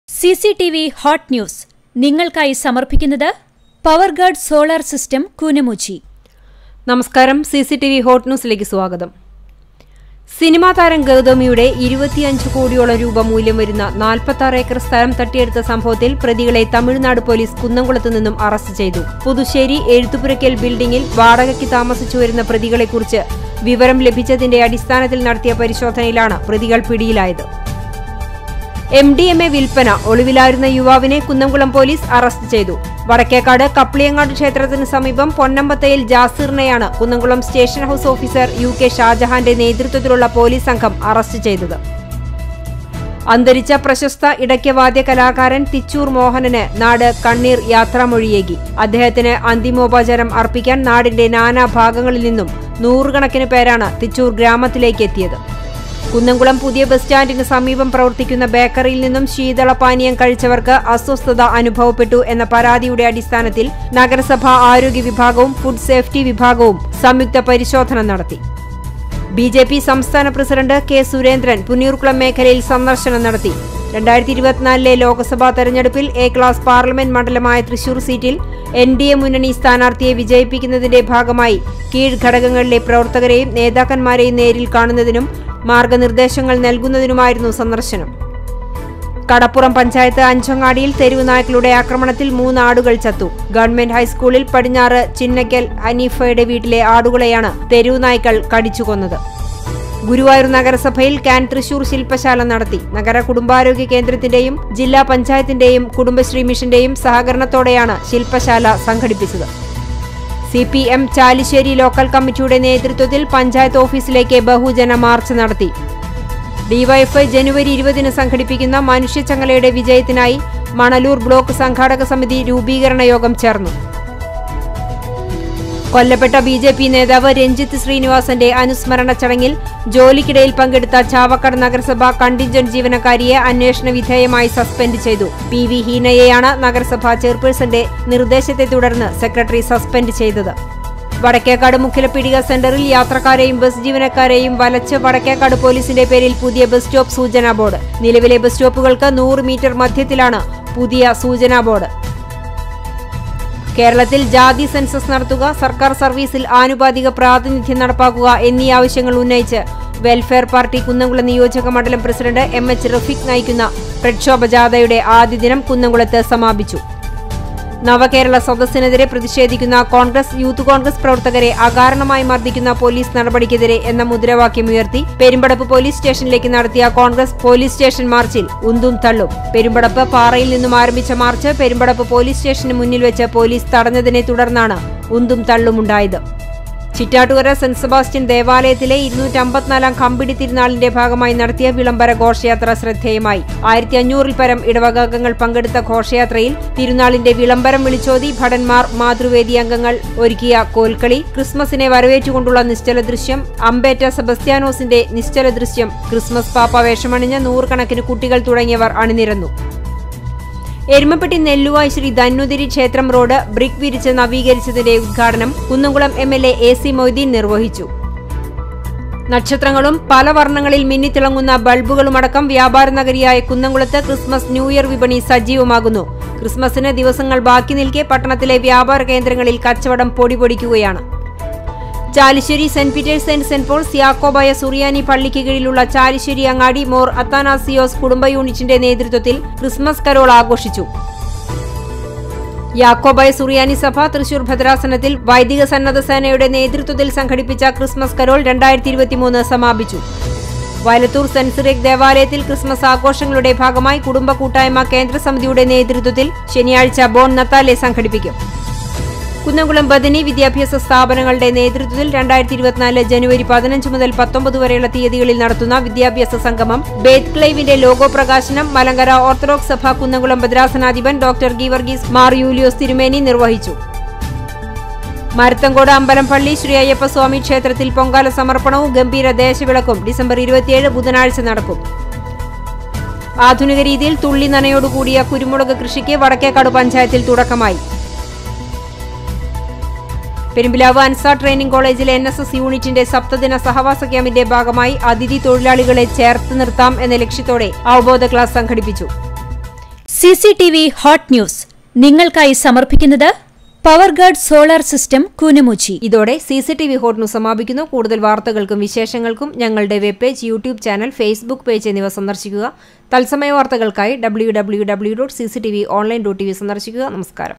C C T V hot news നിങ്ങൾക്കായി സമർപ്പിക്കുന്നത് power guard solar system Koonamuchi നമസ്കാരം C C T V hot ന്യൂസിലേക്ക് സ്വാഗതം സിനിമാ താരം ഗൗതമിയുടെ ഇരുപത്തിയഞ്ച് കോടിയോളം രൂപ മൂല്യം വരുന്ന നാൽപ്പത്തി ആറ് ഏക്കർ സ്ഥലം തട്ടിയെടുത്ത സംഭവത്തിൽ പ്രതികളെ തമിഴ്നാട് പോലീസ് കുന്നംകുളത്ത് നിന്നും അറസ്റ്റ് ചെയ്തു പുതുശ്ശേരി എഴുത്തുപുരയ്ക്കൽ ബിൽഡിംഗിൽ വാടകയ്ക്ക് താമസിച്ചു വരുന്ന പ്രതികളെക്കുറിച്ച് വിവരം ലഭിച്ചതിന്റെ അടിസ്ഥാനത്തിൽ നടത്തിയ പരിശോധനയിലാണ് പ്രതികൾ പിടിയിലായത് എം ഡി എം എ വിൽപ്പന ഒളിവിലായിരുന്ന യുവാവിനെ കുന്നംകുളം പോലീസ് അറസ്റ്റ് ചെയ്തു വടക്കേക്കാട് കപ്ലിയങ്ങാട് ക്ഷേത്രത്തിന് സമീപം പൊന്നമ്പത്തയിൽ ജാസിറിനെയാണ് Kunnamkulam station house officer U K ഷാജഹാന്റെ നേതൃത്വത്തിലുള്ള പോലീസ് സംഘം അറസ്റ്റ് ചെയ്തത് അന്തരിച്ച പ്രശസ്ത ഇടയ്ക്കവാദ്യ കലാകാരൻ തിച്ചൂർ മോഹനന് നാട് കണ്ണീർ യാത്രാമൊഴിയേകി അദ്ദേഹത്തിന് അന്തിമോപചാരം അർപ്പിക്കാൻ നാടിന്റെ നാനാ ഭാഗങ്ങളിൽ നിന്നും നൂറുകണക്കിന് പേരാണ് തിച്ചൂർ ഗ്രാമത്തിലേക്ക് എത്തിയത് കുന്നംകുളം പുതിയ ബസ് സ്റ്റാൻഡിന് സമീപം പ്രവർത്തിക്കുന്ന ബേക്കറിയിൽ നിന്നും ശീതളപാനീയം കഴിച്ചവർക്ക് അസ്വസ്ഥത അനുഭവപ്പെട്ടു എന്ന പരാതിയുടെ അടിസ്ഥാനത്തിൽ നഗരസഭാ ആരോഗ്യ വിഭാഗവും ഫുഡ് സേഫ്റ്റി വിഭാഗവും സംയുക്ത പരിശോധന നടത്തി ബി ജെ പി സംസ്ഥാന പ്രസിഡന്റ് കെ സുരേന്ദ്രൻ പുന്നൂർകുളം മേഖലയിൽ സന്ദർശനം നടത്തി രണ്ടായിരത്തി ഇരുപത്തിനാലിലെ ലോക്സഭാ തെരഞ്ഞെടുപ്പിൽ എ ക്ലാസ് പാർലമെന്റ് മണ്ഡലമായ തൃശൂർ സീറ്റിൽ എൻ ഡി എ മുന്നണി സ്ഥാനാർത്ഥിയെ വിജയിപ്പിക്കുന്നതിന്റെ ഭാഗമായി കീഴ്ഘടകങ്ങളിലെ പ്രവർത്തകരെയും നേതാക്കന്മാരെയും നേരിൽ കാണുന്നതിനും മാർഗനിർദ്ദേശങ്ങൾ നൽകുന്നതിനുമായിരുന്നു സന്ദർശനം കടപ്പുറം പഞ്ചായത്ത് അഞ്ചങ്ങാടിയിൽ തെരുവ് നായ്ക്കളുടെ ആക്രമണത്തിൽ മൂന്ന് ആടുകൾ ചത്തു ഗവൺമെന്റ് ഹൈസ്കൂളിൽ പടിഞ്ഞാറ് ചിന്നക്കൽ ഹനീഫയുടെ വീട്ടിലെ ആടുകളെയാണ് തെരുവ് നായ്ക്കൾ കടിച്ചു കൊന്നത് ഗുരുവായൂർ നഗരസഭയിൽ കാൻ തൃശൂർ ശില്പശാല നടത്തി നഗര കുടുംബാരോഗ്യ കേന്ദ്രത്തിന്റെയും ജില്ലാ പഞ്ചായത്തിന്റെയും കുടുംബശ്രീ മിഷന്റെയും സഹകരണത്തോടെയാണ് ശില്പശാല സംഘടിപ്പിച്ചത് C P M Chalissery local കമ്മിറ്റിയുടെ നേതൃത്വത്തിൽ പഞ്ചായത്ത് ഓഫീസിലേക്ക് ബഹുജന മാർച്ച് നടത്തി ഡിവൈഎഫ്ഐ ജനുവരി ഇരുപതിന് സംഘടിപ്പിക്കുന്ന മനുഷ്യച്ചങ്ങലയുടെ വിജയത്തിനായി മണലൂർ ബ്ലോക്ക് സംഘാടക സമിതി രൂപീകരണ യോഗം ചേർന്നു കൊല്ലപ്പെട്ട ബി ജെ പി നേതാവ് രഞ്ജിത്ത് ശ്രീനിവാസന്റെ അനുസ്മരണ ചടങ്ങിൽ ജോലിക്കിടയിൽ പങ്കെടുത്ത ചാവക്കാട് നഗരസഭ കണ്ടിൻജന്റ് ജീവനക്കാരിയെ അന്വേഷണ വിധേയമായി സസ്പെൻഡ് ചെയ്തു പി വി ഹീനയെയാണ് നഗരസഭാ ചെയർപേഴ്സന്റെ നിർദ്ദേശത്തെ തുടർന്ന് സെക്രട്ടറി സസ്പെൻഡ് ചെയ്തത് വടക്കേക്കാട് മുഖ്യപീടിക സെന്ററിൽ യാത്രക്കാരെയും ബസ് ജീവനക്കാരെയും വലച്ച് വടക്കേക്കാട് പോലീസിന്റെ പേരിൽ പുതിയ ബസ് സ്റ്റോപ്പ് സൂചനാ ബോർഡ് നിലവിലെ ബസ് സ്റ്റോപ്പുകൾക്ക് നൂറ് മീറ്റർ മധ്യത്തിലാണ് പുതിയ സൂചനാ ബോർഡ് കേരളത്തിൽ ജാതി സെൻസസ് നടത്തുക സർക്കാർ സർവീസിൽ ആനുപാതിക പ്രാതിനിധ്യം നടപ്പാക്കുക എന്നീ ആവശ്യങ്ങൾ ഉന്നയിച്ച് വെൽഫെയർ പാർട്ടി കുന്നംകുളം നിയോജക മണ്ഡലം പ്രസിഡന്റ് എം എച്ച് റഫീഖ് നയിക്കുന്ന പ്രക്ഷോഭ ജാഥയുടെ ആദ്യ ദിനം കുന്നംകുളത്ത് സമാപിച്ചു നവകേരള സദസ്സിനെതിരെ പ്രതിഷേധിക്കുന്ന കോൺഗ്രസ് യൂത്ത് കോൺഗ്രസ് പ്രവർത്തകരെ അകാരണമായി മർദ്ദിക്കുന്ന പോലീസ് നടപടിക്കെതിരെ എന്ന മുദ്രാവാക്യമുയർത്തി പെരുമ്പടപ്പ് പോലീസ് സ്റ്റേഷനിലേക്ക് നടത്തിയ കോൺഗ്രസ് പോലീസ് സ്റ്റേഷൻ മാർച്ചിൽ ഉന്തും തള്ളും പെരുമ്പടപ്പ് പാറയിൽ നിന്നും ആരംഭിച്ച മാർച്ച് പെരുമ്പടപ്പ് പോലീസ് സ്റ്റേഷന് മുന്നിൽ വെച്ച് പോലീസ് തടഞ്ഞതിനെ തുടർന്നാണ് ഉന്തും തള്ളുമുണ്ടായത് ചിറ്റാട്ടുകര സെന്റ് സെബാസ്റ്റ്യൻ ദേവാലയത്തിലെ ഇരുന്നൂറ്റമ്പത്തിനാലാം കമ്പിടി തിരുനാളിന്റെ ഭാഗമായി നടത്തിയ വിളംബര ഘോഷയാത്ര ശ്രദ്ധേയമായി ആയിരത്തി അഞ്ഞൂറിൽ പരം ഇടവകാംഗങ്ങൾ പങ്കെടുത്ത ഘോഷയാത്രയിൽ തിരുനാളിന്റെ വിളംബരം വിളിച്ചോതി ഭടന്മാർ മാതൃവേദി അംഗങ്ങൾ ഒരുക്കിയ കോൽക്കളി ക്രിസ്മസിനെ വരവേറ്റുകൊണ്ടുള്ള നിശ്ചല ദൃശ്യം അമ്പേറ്റ സെബസ്ത്യാനോസിന്റെ നിശ്ചല ദൃശ്യം ക്രിസ്മസ് പാപ്പ വേഷമണിഞ്ഞ നൂറുകണക്കിന് കുട്ടികൾ തുടങ്ങിയവർ അണിനിരന്നു എരുമപ്പെട്ടി നെല്ലുവായ് ശ്രീ ധന്വതിരി ക്ഷേത്രം റോഡ് ബ്രിക്ക് വിരിച്ച് നവീകരിച്ചതിന്റെ ഉദ്ഘാടനം Kunnamkulam M L A A C Moideen നിർവഹിച്ചു നക്ഷത്രങ്ങളും പല വർണ്ണങ്ങളിൽ മിന്നിത്തിളങ്ങുന്ന ബൾബുകളുമടക്കം വ്യാപാര നഗരിയായ കുന്നംകുളത്ത് ക്രിസ്മസ് ന്യൂ ഇയർ വിപണി സജീവമാകുന്നു ക്രിസ്മസിന് ദിവസങ്ങൾ ബാക്കി നിൽക്കെ പട്ടണത്തിലെ വ്യാപാര കേന്ദ്രങ്ങളിൽ കച്ചവടം പൊടിപൊടിക്കുകയാണ് Chalissery saint Peter's and saint Paul's യാക്കോബായ സുറിയാനി പള്ളിക്ക് കീഴിലുള്ള ചാലിശ്ശേരി അങ്ങാടി മോർ അത്താനാസിയോസ് കുടുംബ യൂണിറ്റിന്റെ നേതൃത്വത്തിൽ ക്രിസ്മസ് കരോൾ ആഘോഷിച്ചു യാക്കോബായ സുറിയാനി സഭ തൃശൂർ ഭദ്രാസനത്തിൽ വൈദിക സന്നദ്ധ സേനയുടെ നേതൃത്വത്തിൽ സംഘടിപ്പിച്ച ക്രിസ്മസ് കരോൾ രണ്ടായിരത്തി ഇരുപത്തിമൂന്ന് സമാപിച്ചു വയലത്തൂർ സെന്റ് സിറിയക് ദേവാലയത്തിൽ ക്രിസ്മസ് ആഘോഷങ്ങളുടെ ഭാഗമായി കുടുംബ കൂട്ടായ്മ കേന്ദ്ര സമിതിയുടെ നേതൃത്വത്തിൽ ശനിയാഴ്ച ബോൺ നത്താലെ സംഘടിപ്പിക്കും കുന്നംകുളം ബദനി വിദ്യാഭ്യാസ സ്ഥാപനങ്ങളുടെ നേതൃത്വത്തിൽ രണ്ടായിരത്തി ഇരുപത്തിനാല് ജനുവരി പതിനഞ്ച് മുതൽ പത്തൊമ്പത് വരെയുള്ള തീയതികളിൽ നടത്തുന്ന വിദ്യാഭ്യാസ സംഗമം ബേത്ത് ക്ലൈവിന്റെ ലോഗോ പ്രകാശനം മലങ്കര ഓർത്തഡോക്സ് സഭ കുന്നംകുളം ഭദ്രാസനാധിപൻ ഡോക്ടർ ഗീവർഗീസ് മാർ യൂലിയോസ് തിരുമേനി നിർവഹിച്ചു മരത്തങ്കോട് അമ്പലംപള്ളി ശ്രീ അയ്യപ്പസ്വാമി ക്ഷേത്രത്തിൽ പൊങ്കാല സമർപ്പണവും ഗംഭീര ദേശവിളക്കും ഡിസംബർ ഇരുപത്തിയേഴ് ബുധനാഴ്ച നടക്കും ആധുനിക രീതിയിൽ തുള്ളി നനയോടുകൂടിയ കുരുമുളക് കൃഷിക്ക് വടക്കേക്കാട് പഞ്ചായത്തിൽ തുടക്കമായി പെരുമ്പിലാവ് അൻസ ട്രെയിനിംഗ് കോളേജിലെ എൻ എസ് എസ് യൂണിറ്റിന്റെ സപ്തദിന സഹവാസ ക്യാമ്പിന്റെ ഭാഗമായി അതിഥി തൊഴിലാളികളെ ചേർത്ത് നിർത്താം എന്ന ലക്ഷ്യത്തോടെ അവബോധ ക്ലാസ് സംഘടിപ്പിച്ചു C C T V hot news നിങ്ങൾക്കായി സമർപ്പിക്കുന്നത് പവർഗാർഡ് സോളാർ സിസ്റ്റം കൂനമുച്ചി ഇതോടെ C C T V hot news സമാപിക്കുന്നു കൂടുതൽ വാർത്തകൾക്കും വിശേഷങ്ങൾക്കും ഞങ്ങളുടെ web page YouTube channel Facebook page എന്നിവ സന്ദർശിക്കുക തത്സമയ വാർത്തകൾക്കായി W W W dot C C T V online dot T V സന്ദർശിക്കുക നമസ്കാരം